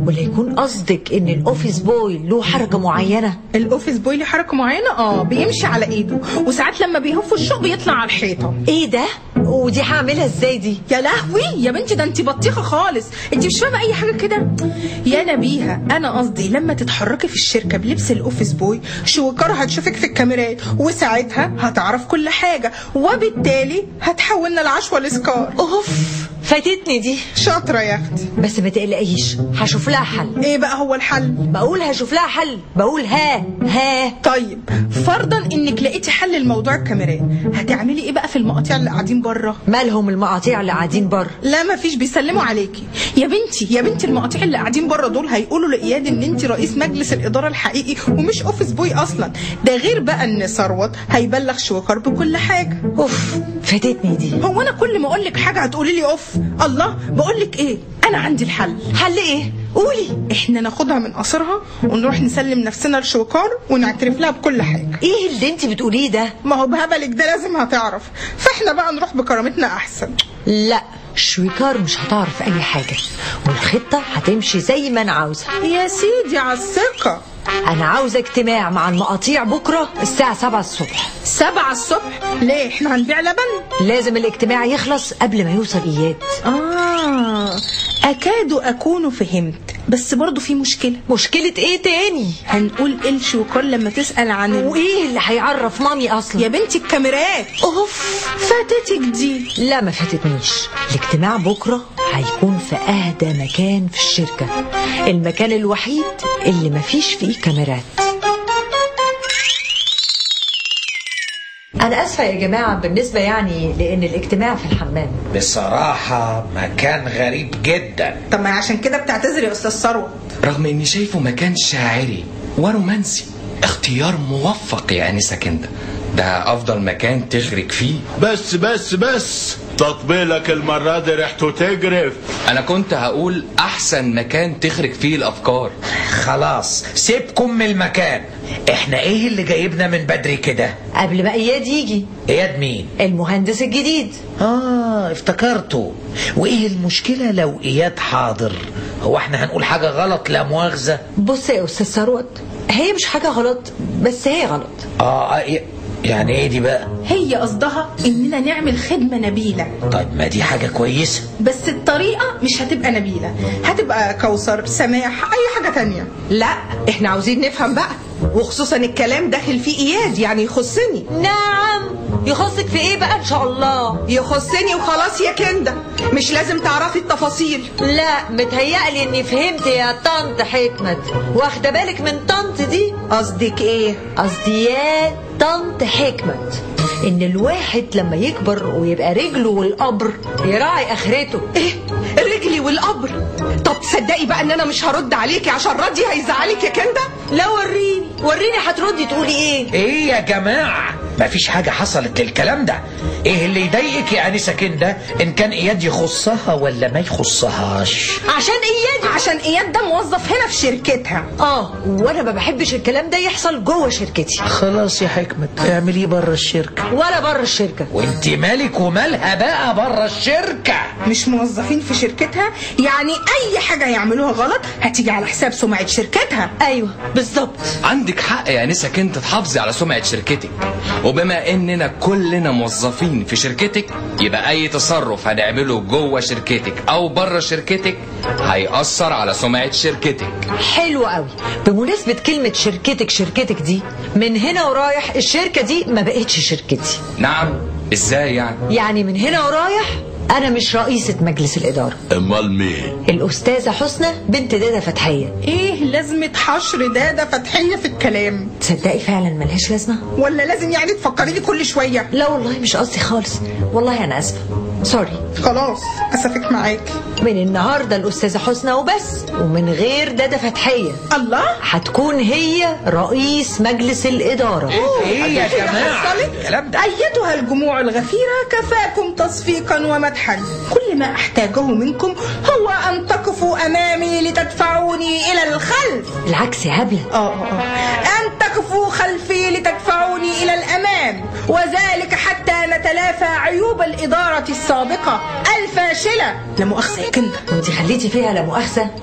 ولا يكون قصدك ان الاوفيس بوي له حركه معينه الاوفيس بوي ليه حركه معينه اه بيمشي على ايده وساعات لما بيهف الشوق بيطلع على الحيطه ايه ده ودي هعملها ازاي دي يا لهوي يا بنتي ده انت بطيخه خالص انت مش فاهمه اي حاجه كده يا نبيهه انا قصدي لما تتحركي في الشركه بلبس الاوفيس بوي شوكار هتشوفك في الكاميرات وساعتها هتعرف كل حاجه وبالتالي هتحولنا العشوه لسكار اوف فاتتني دي شاطره يا اختي بس ما تقلقيش هشوف لها حل ايه بقى هو الحل بقول هشوف لها حل بقول ها ها طيب فرضا انك لقيتي حل لموضوع الكاميرات هتعملي ايه بقى في المقاطيع اللي قاعدين بره مالهم المقاطيع اللي قاعدين بره لا ما فيش بيسلموا عليكي يا بنتي يا بنتي المقاطيع اللي قاعدين بره دول هيقولوا لاياد ان انت رئيس مجلس الاداره الحقيقي ومش اوفيس بوي اصلا ده غير بقى ان ثروت هيبلغ شوكار بكل حاجه اوف فاتتني دي هو انا كل ما اقول لك حاجه هتقولي لي اوف الله بقول لك ايه انا عندي الحل حل ايه قولي احنا ناخدها من قصرها ونروح نسلم نفسنا لشوكار ونعترف لها بكل حاجه ايه اللي انت بتقوليه ده ما هو بهبلك ده لازم هتعرف فاحنا بقى نروح بكرامتنا احسن لا شويكار مش هتعرف اي حاجه والخطه هتمشي زي ما انا عاوزه يا سيدي على الثقه انا عاوزه اجتماع مع المقاطيع بكره الساعه 7 الصبح سبعة الصبح ليه احنا هنبيع لبن لازم الاجتماع يخلص قبل ما يوصل اياد اه اكاد اكون فهمت بس برضو في مشكله مشكله ايه تاني هنقول ايه لشوكار لما تسال عن ال... وايه اللي هيعرف مامي اصلا يا بنتي الكاميرات اوف فاتتك دي لا ما فاتتنيش الاجتماع بكره هيكون في اهدى مكان في الشركه المكان الوحيد اللي مفيش فيه كاميرات انا اسفه يا جماعه بالنسبه يعني لان الاجتماع في الحمام بصراحة مكان غريب جدا طب ما عشان كده بتعتذر يا استاذ ثروت رغم اني شايفه مكان شاعري ورومانسي اختيار موفق يا انسه كنده ده افضل مكان تغرق فيه بس بس بس تطبيلك المرة دي ريحته تجرف انا كنت هقول احسن مكان تغرق فيه الافكار خلاص سيبكم من المكان احنا ايه اللي جايبنا من بدري كده قبل ما اياد يجي اياد مين المهندس الجديد اه افتكرته وايه المشكلة لو اياد حاضر هو احنا هنقول حاجة غلط لا مؤاخذة بص يا استاذ ثروت هي مش حاجه غلط بس هي غلط اه آه، يعني ايه دي بقى هي قصدها اننا نعمل خدمه نبيله طيب ما دي حاجة كويسة بس الطريقه مش هتبقى نبيله هتبقى كوثر سماح اي حاجه تانية لا احنا عاوزين نفهم بقى وخصوصا الكلام داخل فيه اياد يعني يخصني نعم يخصك في ايه بقى ان شاء الله يخصني وخلاص يا كنده مش لازم تعرفي التفاصيل لا متهيألي اني فهمت يا طنط حكمت واخده بالك من طنط دي قصدك ايه قصدي يا طنط حكمت ان الواحد لما يكبر ويبقى رجله والقبر يراعي اخرته ايه رجلي والقبر طب تصدقي بقى ان انا مش هرد عليكي عشان ردي هيزعلك يا كنده لا وريني وريني هتردي تقولي ايه ايه يا جماعة مفيش حاجة حصلت للكلام ده ايه اللي يضايقك يا انسة كنده ان كان اياد يخصها ولا ما يخصهاش عشان اياد عشان اياد ده موظف هنا في شركتها اه وانا ما بحبش الكلام ده يحصل جوه شركتي خلاص يا حكمت اعمليه بره الشركة ولا بره الشركه وانت مالك ومالها بقى بره الشركة مش موظفين في شركتها يعني اي حاجه يعملوها غلط هتيجي على حساب سمعه شركتها ايوه بالظبط عندك حق يا انسه كنت تحافظي على سمعه شركتك وبما اننا كلنا موظفين في شركتك يبقى اي تصرف هنعمله جوه شركتك او بره شركتك هيأثر على سمعه شركتك حلو قوي بمناسبة كلمة شركتك شركتك دي من هنا ورايح الشركة دي ما بقتش شركتي نعم ازاي يعني يعني من هنا ورايح أنا مش رئيسة مجلس الإدارة امال مين الأستاذة حسنى بنت دادا فتحية ايه لازمه حشر داده فتحيه في الكلام تصدقي فعلا ملهاش لازمة ولا لازم يعني تفكري لي كل شويه لا والله مش قصدي خالص والله أنا آسفة سوري خلاص اسفك معاكي من النهاردة الأستاذة حسنى وبس ومن غير دادا فتحية الله هتكون هي رئيس مجلس الإدارة ايه يا كده جماعة حصلت؟ الكلام ده أيتها الجموع الغفيرة كفاكم تصفيقا ومدحا كل ما أحتاجه منكم هو أن تقفوا أمامي لتدفعوني إلى الخلف بالعكس يا هبلة آه آه آه. أن تقفوا خلفي لتدفعوني إلى الأمام وذلك حتى نتلافى عيوب الإدارة السابقة الفاشلة لا مؤاخذة يا كنده وانت خليتي فيها لا مؤاخذة